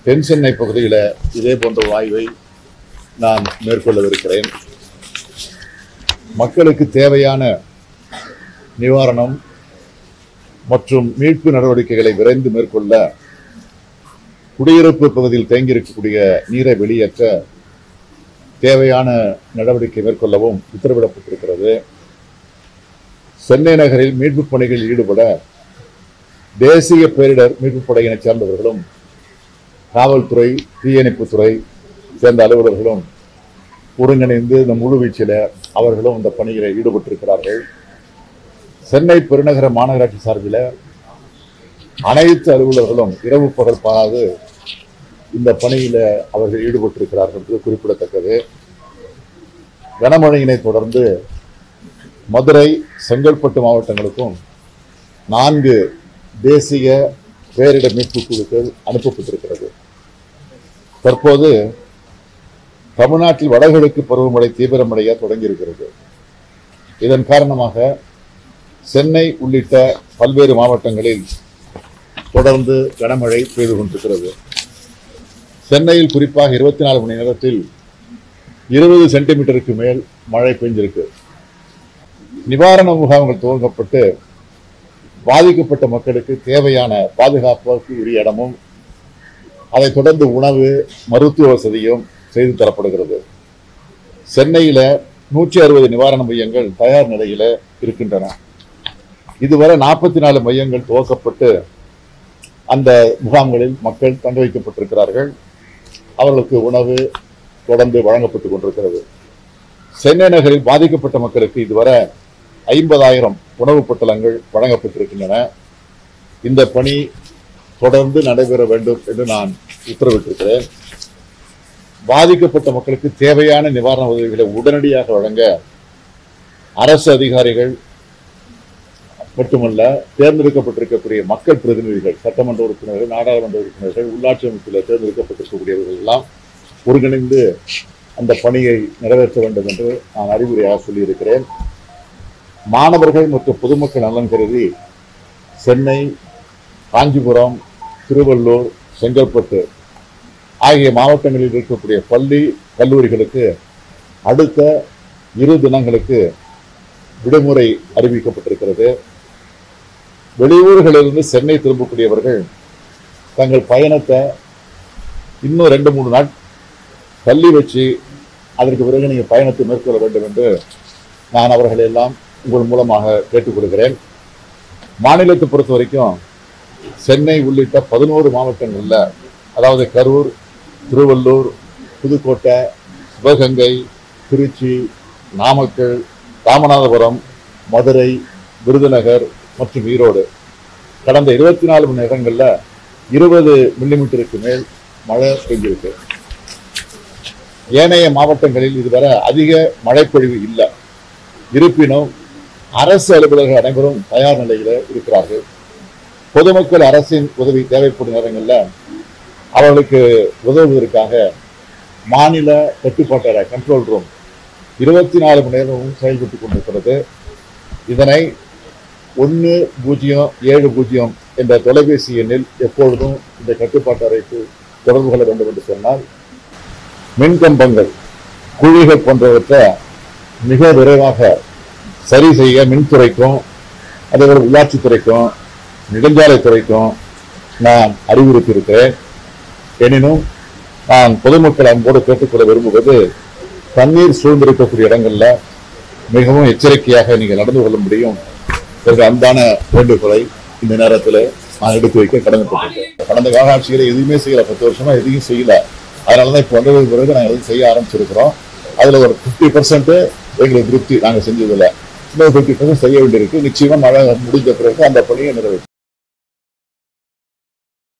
தென் சென்னை பகுதியில் இதே போன்ற ஒரு ஆய்வை நான் மேற்கொள்ளவிருக்கிறேன் மக்களுக்கு தேவையான நிவாரணம் மற்றும் மீட்பு நடவடிக்கைகளை விரைந்து மேற்கொள்ள குடியிருப்பு பகுதியில் தேங்கியிருக்கக்கூடிய நீரை வெளியேற்ற தேவையான நடவடிக்கை மேற்கொள்ளவும் உத்தரவிடப்பட்டிருக்கிறது சென்னை நகரில் மீட்புப் பணிகளில் ஈடுபட தேசிய பேரிடர் மீட்புப் படையினைச் சேர்ந்தவர்களும் காவல்துறை தீயணைப்புத்துறை சேர்ந்த அலுவலர்களும் ஒருங்கிணைந்து இந்த முழுவீச்சில் அவர்களும் இந்த பணியில் ஈடுபட்டிருக்கிறார்கள் சென்னை பெருநகர மாநகராட்சி சார்பில் அனைத்து அலுவலர்களும் இரவு பகல் பாராது இந்த பணியில் அவர்கள் ஈடுபட்டிருக்கிறார்கள் என்பது குறிப்பிடத்தக்கது கனமழையினை தொடர்ந்து மதுரை செங்கல்பட்டு மாவட்டங்களுக்கும் நான்கு தேசிய பேரிடர் மீட்பு குழுக்கள் அனுப்பப்பட்டிருக்கிறது தற்போது தமிழ்நாட்டில் வடகிழக்கு பருவமழை தீவிரமடைய தொடங்கியிருக்கிறது இதன் காரணமாக சென்னை உள்ளிட்ட பல்வேறு மாவட்டங்களில் தொடர்ந்து கனமழை பெய்து கொண்டிருக்கிறது சென்னையில் குறிப்பாக இருபத்தி நாலு மணி நேரத்தில் இருபது சென்டிமீட்டருக்கு மேல் மழை பெய்ஞ்சிருக்கு நிவாரண முகாம்கள் துவங்கப்பட்டு பாதிக்கப்பட்ட மக்களுக்கு தேவையான பாதுகாப்புக்கு உரிய இடமும் அதைத் தொடர்ந்து உணவு மருத்துவ வசதியும் செய்து தரப்படுகிறது சென்னையில நூற்றி அறுபது நிவாரண மையங்கள் தயார் நிலையில இருக்கின்றன இதுவரை நாற்பத்தி நாலு மையங்கள் துவக்கப்பட்டு அந்த முகாம்களில் மக்கள் தங்க வைக்கப்பட்டிருக்கிறார்கள் அவர்களுக்கு உணவு தொடர்ந்து வழங்கப்பட்டு கொண்டிருக்கிறது சென்னை நகரில் பாதிக்கப்பட்ட மக்களுக்கு இதுவரை ஐம்பதாயிரம் உணவுப் பொட்டலங்கள் வழங்கப்பட்டிருக்கின்றன இந்த பணி தொடர்ந்து நடைபெற வேண்டும் என்று நான் உத்தரவிட்டிருக்கிறேன் பாதிக்கப்பட்ட மக்களுக்கு தேவையான நிவாரண உதவிகளை உடனடியாக வழங்க அரசு அதிகாரிகள் மட்டுமல்ல தேர்ந்தெடுக்கப்பட்டிருக்கக்கூடிய மக்கள் பிரதிநிதிகள் சட்டமன்ற உறுப்பினர்கள் நாடாளுமன்ற உறுப்பினர்கள் உள்ளாட்சி அமைப்பில் தேர்ந்தெடுக்கப்பட்டிருக்கக்கூடியவர்கள் எல்லாம் ஒருங்கிணைந்து அந்த பணியை நிறைவேற்ற வேண்டும் என்று நான் அறிவுரையாக சொல்லியிருக்கிறேன் மாணவர்கள் மற்றும் பொதுமக்கள் நலன் கருதி சென்னை காஞ்சிபுரம் திருவள்ளூர் செங்கல்பட்டு ஆகிய மாவட்டங்களில் இருக்கக்கூடிய பள்ளி கல்லூரிகளுக்கு அடுத்த இரு தினங்களுக்கு விடுமுறை அறிவிக்கப்பட்டிருக்கிறது வெளியூர்களிலிருந்து சென்னை திரும்பக்கூடியவர்கள் தங்கள் பயணத்தை இன்னும் ரெண்டு மூணு நாள் தள்ளி வச்சு அதற்கு பிறகு நீங்கள் பயணத்தை மேற்கொள்ள வேண்டும் என்று நான் அவர்களை எல்லாம் உங்கள் மூலமாக கேட்டுக்கொள்கிறேன் மாநிலத்தை பொறுத்த வரைக்கும் சென்னை உள்ளிட்ட பதினோரு மாவட்டங்களில் அதாவது கரூர் திருவள்ளூர் புதுக்கோட்டை சிவகங்கை திருச்சி நாமக்கல் ராமநாதபுரம் மதுரை விருதுநகர் மற்றும் ஈரோடு கடந்த இருபத்தி நாலு மணி நேரங்களில் இருபது மில்லிமீட்டருக்கு மேல் மழை பெய்திருக்கு ஏனைய மாவட்டங்களில் இதுவரை அதிக மழைப்பொழிவு இல்லை இருப்பினும் அரசு அலுவலர்கள் அனைவரும் தயார் நிலையில் இருக்கிறார்கள் பொதுமக்கள் அரசின் உதவி தேவைப்படும் நேரங்களில் அவர்களுக்கு உதவுவதற்காக மாநில கட்டுப்பாட்டறை கண்ட்ரோல் ரூம் இருபத்தி நாலு மணி நேரமும் செயல்பட்டு கொண்டிருக்கிறது இதனை ஒன்று பூஜ்ஜியம் ஏழு பூஜ்ஜியம் என்ற தொலைபேசி எண்ணில் எப்பொழுதும் இந்த கட்டுப்பாட்டு அறைக்கு தொடர்பு கொள்ள வேண்டும் என்று சொன்னால் மின்கம்பங்கள் குழிகள் போன்றவற்றை மிக விரைவாக சரி செய்ய மின்துறைக்கும் அதேபோல் உள்ளாட்சித்துறைக்கும் நெடுஞ்சாலைத்துறைக்கும் நான் அறிவுறுத்தியிருக்கிறேன் எனினும் நான் பொதுமக்கள் அன்போடு கேட்டுக்கொள்ள விரும்புவது தண்ணீர் சூழ்ந்திருக்கக்கூடிய இடங்கள்ல மிகவும் எச்சரிக்கையாக நீங்கள் நடந்து கொள்ள முடியும் என்ற அன்பான வேண்டுகோளை இந்த நேரத்தில் நான் எடுத்து வைக்க கடமைப்பட்டிருக்கேன் கடந்த கால ஆட்சிகளை எதுவுமே செய்யல பத்து வருஷமா எதையும் செய்யல அதனாலதான் இப்போ வந்ததுக்கு பிறகு நாங்கள் எதுவும் செய்ய ஆரம்பிச்சிருக்கிறோம் அதுல ஒரு ஃபிஃப்டி பர்சன்ட் எங்களுக்கு திருப்தி நாங்கள் செஞ்சதில்லை இன்னும் ஃபிஃப்டி பர்சன்ட் செய்ய வேண்டியிருக்கு நிச்சயமா மழை முடிஞ்ச பிறகு அந்த பணியை நிறைவேற்றும்